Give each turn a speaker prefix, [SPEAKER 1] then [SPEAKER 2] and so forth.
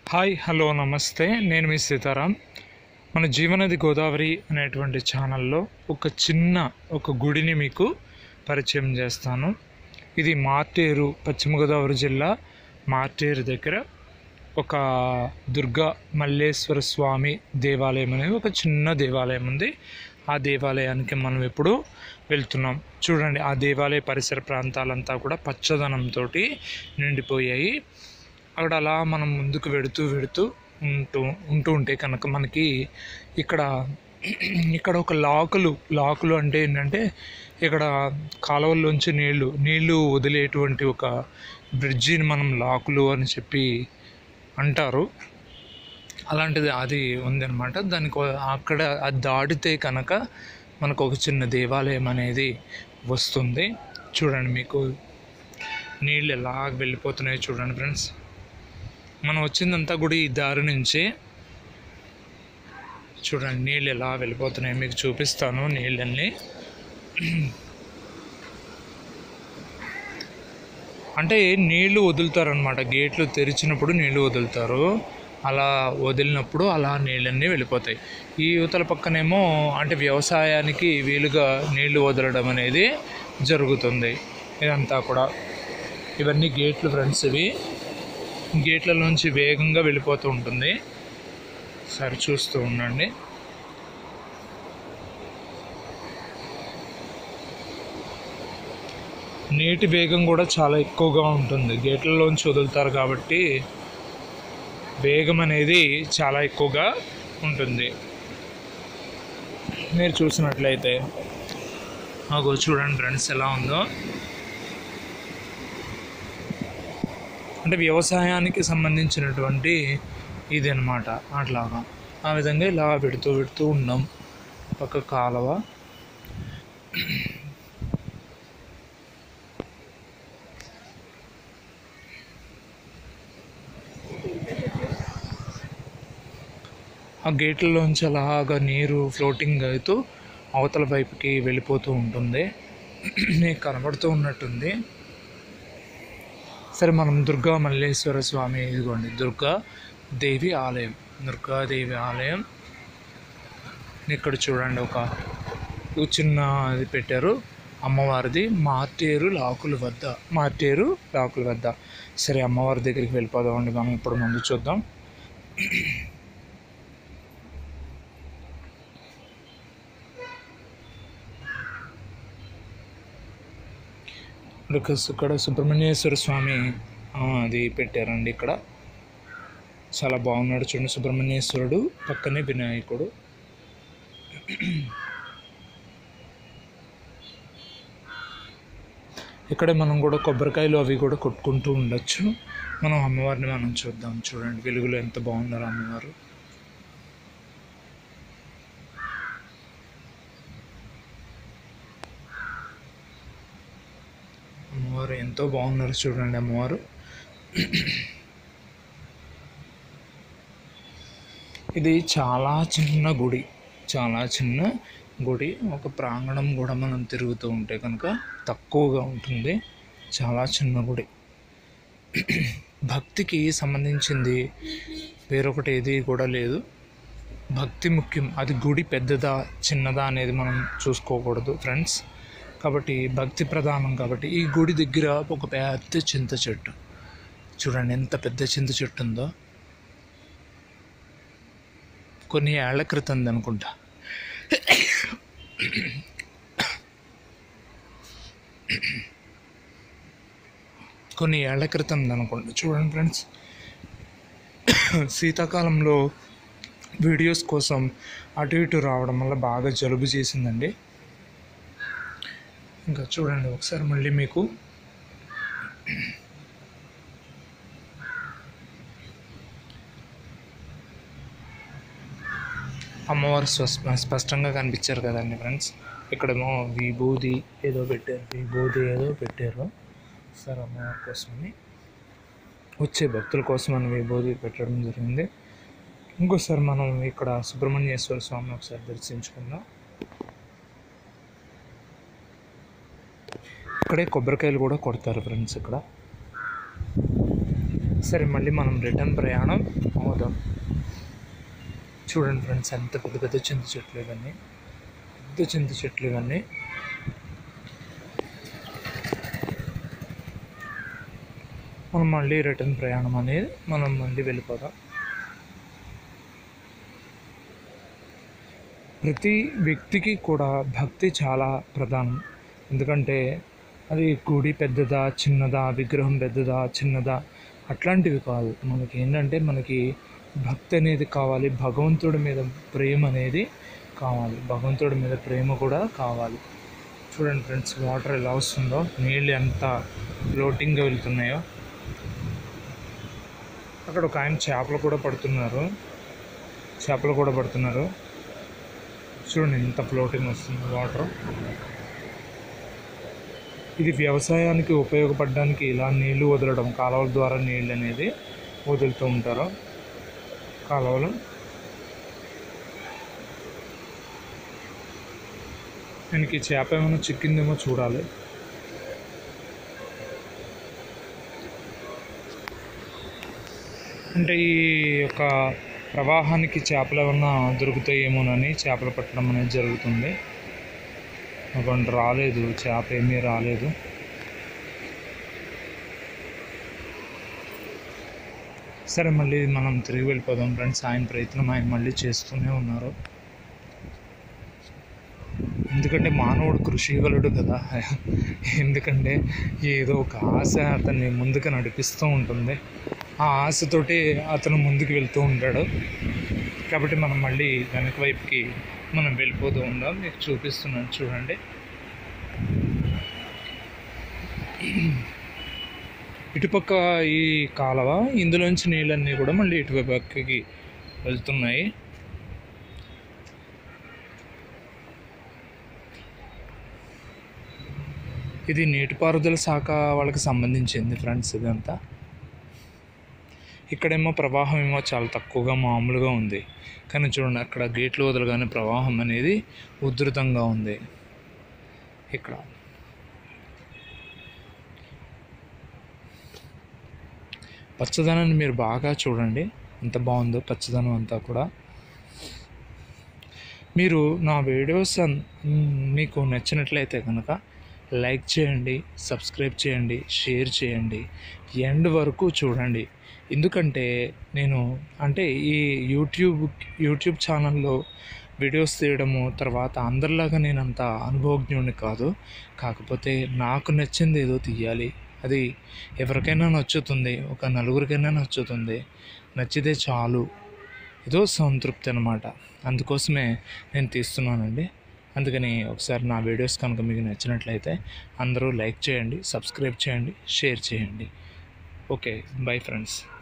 [SPEAKER 1] hi hello నమస్తే నేను మీ సీతారాం మన జీవనది గోదావరి అనేటువంటి ఛానల్లో ఒక చిన్న ఒక గుడిని మీకు పరిచయం చేస్తాను ఇది మార్టేరు పశ్చిమ గోదావరి జిల్లా మార్టేరు దగ్గర ఒక దుర్గా మల్లేశ్వర స్వామి దేవాలయం అనేది ఒక చిన్న దేవాలయం ఉంది ఆ దేవాలయానికి మనం ఇప్పుడు వెళ్తున్నాం చూడండి ఆ దేవాలయ పరిసర ప్రాంతాలంతా కూడా పచ్చదనంతో నిండిపోయాయి అక్కడ అలా మనం ముందుకు వెడుతూ వెడుతూ ఉంటూ ఉంటూ ఉంటే కనుక మనకి ఇక్కడ ఇక్కడ ఒక లాకులు లాకులు అంటే ఏంటంటే ఇక్కడ కాలువల్లోంచి నీళ్లు నీళ్లు వదిలేటువంటి ఒక బ్రిడ్జిని మనం లాకులు అని చెప్పి అంటారు అలాంటిది అది ఉందన్నమాట దానికి ఒక- అక్కడ అది దాటితే కనుక మనకు ఒక చిన్న దేవాలయం అనేది వస్తుంది చూడండి మీకు నీళ్ళు ఎలా వెళ్ళిపోతున్నాయో చూడండి ఫ్రెండ్స్ మనం వచ్చిందంతా కూడా ఈ దారి నుంచి చూడండి నీళ్ళు ఎలా వెళ్ళిపోతున్నాయి మీకు చూపిస్తాను నీళ్ళన్నీ అంటే నీళ్లు వదులుతారనమాట గేట్లు తెరిచినప్పుడు నీళ్లు వదులుతారు అలా వదిలినప్పుడు అలా నీళ్ళన్నీ వెళ్ళిపోతాయి ఈ యువతల పక్కనేమో అంటే వ్యవసాయానికి వీలుగా నీళ్లు వదలడం అనేది జరుగుతుంది ఇదంతా కూడా ఇవన్నీ గేట్లు ఫ్రెండ్స్ ఇవి గేట్ల నుంచి వేగంగా వెళ్ళిపోతూ ఉంటుంది సరి చూస్తూ ఉండండి నీటి వేగం కూడా చాలా ఎక్కువగా ఉంటుంది గేట్లలోంచి వదులుతారు కాబట్టి వేగం అనేది చాలా ఎక్కువగా ఉంటుంది మీరు చూసినట్లయితే మాకు చూడండి ఫ్రెండ్స్ ఎలా ఉందో అంటే వ్యవసాయానికి సంబంధించినటువంటి ఇది అనమాట అట్లాగా ఆ విధంగా ఇలా పెడుతూ పెడుతూ ఉన్నాం ఒక కాలువ ఆ గేట్లలోంచి అలాగా నీరు ఫ్లోటింగ్ అవుతూ అవతల వైపుకి వెళ్ళిపోతూ ఉంటుంది మీకు కనబడుతూ ఉన్నట్టుంది సరే మనం దుర్గా మల్లేశ్వర స్వామి ఇదిగోండి దుర్గా దేవి ఆలయం దుర్గాదేవి ఆలయం ఇక్కడ చూడండి ఒక ఒక చిన్న ఇది పెట్టారు అమ్మవారిది మార్టేరు లాకుల వద్ద మార్టేరు లాకుల వద్ద సరే అమ్మవారి దగ్గరికి వెళ్ళిపోదామండి మనం ఇప్పుడు ముందు చూద్దాం ఇక్కడ ఇక్కడ సుబ్రహ్మణ్యేశ్వర స్వామి ఆ, అది పెట్టారండి ఇక్కడ చాలా బాగున్నాడు చూడండి సుబ్రహ్మణ్యేశ్వరుడు పక్కనే వినాయకుడు ఇక్కడ మనం కూడా కొబ్బరికాయలు అవి కూడా కొట్టుకుంటూ ఉండొచ్చు మనం అమ్మవారిని మనం చూద్దాం చూడండి వెలుగులో ఎంత బాగున్నారు అమ్మవారు అమ్మవారు ఎంతో బాగున్నారు చూడండి అమ్మవారు ఇది చాలా చిన్న గుడి చాలా చిన్న గుడి ఒక ప్రాంగణం కూడా మనం తిరుగుతూ ఉంటే కనుక తక్కువగా ఉంటుంది చాలా చిన్న గుడి భక్తికి సంబంధించింది వేరొకటి ఏది కూడా లేదు భక్తి ముఖ్యం అది గుడి పెద్దదా చిన్నదా అనేది మనం చూసుకోకూడదు ఫ్రెండ్స్ కాబట్టి భక్తి ప్రధానం కాబట్టి ఈ గుడి దగ్గర ఒక పెద్ద చింత చెట్టు చూడండి ఎంత పెద్ద చింత చెట్టు ఉందో కొన్ని ఏళ్ల క్రితం అనుకుంటా కొన్ని ఏళ్ల క్రితం అనుకుంటా చూడండి ఫ్రెండ్స్ శీతాకాలంలో వీడియోస్ కోసం అటు ఇటు రావడం వల్ల బాగా జలుబు చేసిందండి ఇంకా చూడండి ఒకసారి మళ్ళీ మీకు అమ్మవారు స్ప- స్పష్టంగా కనిపించారు కదండి ఫ్రెండ్స్ ఇక్కడేమో విభూది ఏదో పెట్టారు విభూది ఏదో పెట్టారు సార్ అమ్మవారి కోసమని వచ్చే భక్తుల కోసం మనం విభూది పెట్టడం జరిగింది ఇంకోసారి మనం ఇక్కడ సుబ్రహ్మణ్యేశ్వర స్వామిని ఒకసారి దర్శించుకుందాం ఇక్కడే కొబ్బరికాయలు కూడా కొడతారు ఫ్రెండ్స్ ఇక్కడ సరే మళ్ళీ మనం రిటర్న్ ప్రయాణం అవుదాం చూడండి ఫ్రెండ్స్ ఎంత పెద్ద పెద్ద చింత చెట్లు ఇవన్నీ పెద్ద చింత చెట్లు ఇవన్నీ మనం మళ్ళీ రిటర్న్ ప్రయాణం అనేది మనం మళ్ళీ వెళ్ళిపోదాం ప్రతి వ్యక్తికి కూడా భక్తి చాలా ప్రధానం ఎందుకంటే అది గుడి పెద్దదా చిన్నదా విగ్రహం పెద్దదా చిన్నదా అట్లాంటివి కాదు మనకి ఏంటంటే మనకి భక్తి అనేది కావాలి భగవంతుడి మీద ప్రేమ అనేది కావాలి భగవంతుడి మీద ప్రేమ కూడా కావాలి చూడండి ఫ్రెండ్స్ వాటర్ ఎలా వస్తుందో నీళ్ళు ఎంత ఫ్లోటింగ్గా వెళ్తున్నాయో అక్కడ ఒక ఆయన చేపలు కూడా పడుతున్నారు చేపలు కూడా పడుతున్నారు చూడండి ఎంత ఫ్లోటింగ్ వస్తుంది వాటర్ ఇది వ్యవసాయానికి ఉపయోగపడడానికి ఇలా నీళ్లు వదలడం కాలువల ద్వారా నీళ్ళు అనేది వదులుతూ ఉంటారు కాలువలు ఆయనకి చేప ఏమైనా చిక్కిందేమో చూడాలి అంటే ఈ యొక్క ప్రవాహానికి చేపలు ఏమన్నా దొరుకుతాయేమోనని చేపలు పట్టడం అనేది జరుగుతుంది అటువంటి రాలేదు చేప ఏమీ రాలేదు సరే మళ్ళీ మనం తిరిగి వెళ్ళిపోదాం ఫ్రెండ్స్ ఆయన ప్రయత్నం ఆయన మళ్ళీ చేస్తూనే ఉన్నారు ఎందుకంటే మానవుడు కృషివలుడు కదా ఎందుకంటే ఏదో ఒక ఆశ అతన్ని ముందుకు నడిపిస్తూ ఉంటుంది ఆ ఆశతోటి అతను ముందుకు వెళ్తూ ఉంటాడు కాబట్టి మనం మళ్ళీ వెనక వైపుకి మనం వెళ్ళిపోతూ ఉందాం మీకు చూపిస్తున్నాను చూడండి ఇటుపక్క ఈ కాలువ ఇందులోంచి నీళ్ళన్నీ కూడా మళ్ళీ ఇటుపక్కకి వెళ్తున్నాయి ఇది నీటిపారుదల శాఖ వాళ్ళకి సంబంధించింది ఫ్రెండ్స్ ఇదంతా ఇక్కడేమో ప్రవాహం ఏమో చాలా తక్కువగా మామూలుగా ఉంది కానీ చూడండి అక్కడ గేట్లు వదలగానే ప్రవాహం అనేది ఉధృతంగా ఉంది ఇక్కడ పచ్చదనాన్ని మీరు బాగా చూడండి ఎంత బాగుందో పచ్చదనం అంతా కూడా మీరు నా వీడియోస్ అన్- మీకు నచ్చినట్లయితే కనుక లైక్ చేయండి సబ్స్క్రైబ్ చేయండి షేర్ చేయండి ఎండ్ వరకు చూడండి ఎందుకంటే నేను అంటే ఈ యూట్యూబ్ యూట్యూబ్ ఛానల్లో వీడియోస్ తీయడము తర్వాత అందరిలాగా నేను అంత అనుభవజ్ఞుడిని కాదు కాకపోతే నాకు నచ్చింది ఏదో తీయాలి అది ఎవరికైనా నచ్చుతుంది ఒక నలుగురికైనా నచ్చుతుంది నచ్చితే చాలు ఏదో సంతృప్తి అనమాట అందుకోసమే నేను తీస్తున్నానండి అందుకని ఒకసారి నా వీడియోస్ కనుక మీకు నచ్చినట్లయితే అందరూ లైక్ చేయండి సబ్స్క్రైబ్ చేయండి షేర్ చేయండి ఓకే బై ఫ్రెండ్స్